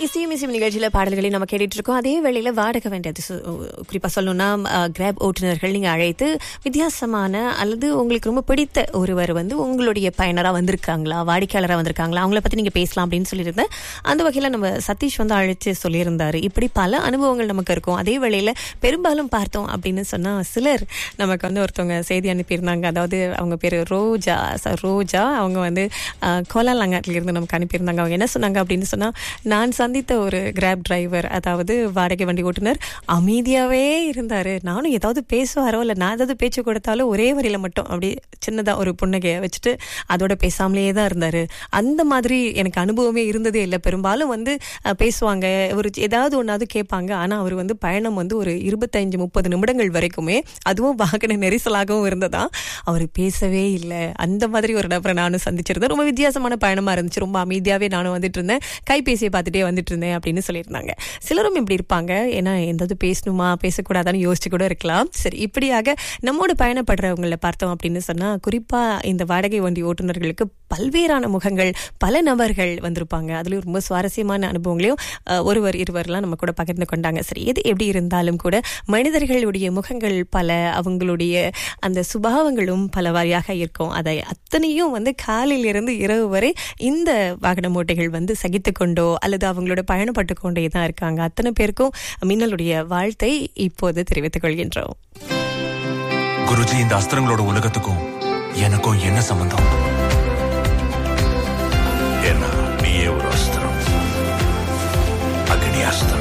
இசையும் இசையும் நிகழ்ச்சியில பாடல்களை நம்ம கேட்டுட்டு இருக்கோம் அதே வேளையில வாடகை வேண்டியது சு- குறிப்பா சொல்லணும்னா கிராப் ஓட்டுநர்கள் நீங்க அழைத்து வித்தியாசமான அல்லது உங்களுக்கு ரொம்ப பிடித்த ஒருவர் வந்து உங்களுடைய பயனரா வந்திருக்காங்களா வாடிக்கையாளரா வந்திருக்காங்களா அவங்கள பத்தி நீங்க பேசலாம் அப்படின்னு சொல்லியிருந்தேன் அந்த வகையில நம்ம சதீஷ் வந்து அழைச்சு சொல்லியிருந்தாரு இப்படி பல அனுபவங்கள் நமக்கு இருக்கும் அதே வேளையில பெரும்பாலும் பார்த்தோம் அப்படின்னு சொன்னா சிலர் நமக்கு வந்து ஒருத்தவங்க செய்தி அனுப்பியிருந்தாங்க அதாவது அவங்க பேரு ரோஜா ச- ரோஜா அவங்க வந்து அஹ், கோலாலங்காட்டில இருந்து நமக்கு அனுப்பியிருந்தாங்க அவங்க என்ன சொன்னாங்க அப்படின்னு சொன்னா நான் சந்தித்த ஒரு கிராப் டிரைவர் அதாவது வாடகை வண்டி ஓட்டுநர் அமைதியாவே இருந்தாரு நானும் ஏதாவது பேசுவாரோ இல்ல நான் ஏதாவது பேச்சு கொடுத்தாலும் ஒரே வரியில மட்டும் அப்படி சின்னதா ஒரு புன்னகையை வச்சுட்டு அதோட பேசாமலேயே தான் இருந்தாரு அந்த மாதிரி எனக்கு அனுபவமே இருந்ததே இல்லை பெரும்பாலும் வந்து அஹ், பேசுவாங்க ஒரு ஏதாவது ஒன்றாவது கேட்பாங்க ஆனா அவர் வந்து பயணம் வந்து ஒரு இருபத்தைந்து முப்பது நிமிடங்கள் வரைக்குமே அதுவும் வாகன நெரிசலாகவும் இருந்ததா அவர் பேசவே இல்லை அந்த மாதிரி ஒரு நபரை நானும் சந்திச்சிருந்தேன் ரொம்ப வித்தியாசமான பயணமா இருந்துச்சு ரொம்ப அமைதியாவே நானும் வந்துட்டு இருந்தேன் கைபேசியை பார்த்துட்டே வந்துட்டு இருந்தேன் அப்படின்னு சொல்லியிருந்தாங்க சிலரும் இப்படி இருப்பாங்க ஏன்னா எந்தாவது பேசணுமா பேசக்கூடாதான்னு யோசிச்சு கூட இருக்கலாம் சரி இப்படியாக நம்மோடு பயணப்படுறவங்களை பார்த்தோம் அப்படின்னு சொன்னா குறிப்பா இந்த வாடகை வண்டி ஓட்டுநர்களுக்கு பல்வேறான முகங்கள் பல நபர்கள் வந்திருப்பாங்க அதுலயும் ரொம்ப சுவாரஸ்யமான அனுபவங்களையும் அஹ், ஒருவர் இருவர்லாம் நம்ம கூட பகிர்ந்து கொண்டாங்க சரி எது எப்படி இருந்தாலும் கூட மனிதர்களுடைய முகங்கள் பல அவங்களுடைய அந்த சுபாவங்களும் பல வாரியாக இருக்கும் அதை அத்தனையும் வந்து காலையிலிருந்து இரவு வரை இந்த வாகன மூட்டைகள் வந்து சகித்து கொண்டோ அல்லது அவங்களோட பயணப்பட்டு கொண்டே தான் இருக்காங்க அத்தனை பேருக்கும் மின்னலுடைய வாழ்த்தை இப்போது தெரிவித்துக் கொள்கின்றோம் குருஜி இந்த அஸ்திரங்களோட உலகத்துக்கும் எனக்கும் என்ன சம்பந்தம் ஏன்னா நீயே ஒரு அஸ்திரம் அக்னி அஸ்திரம்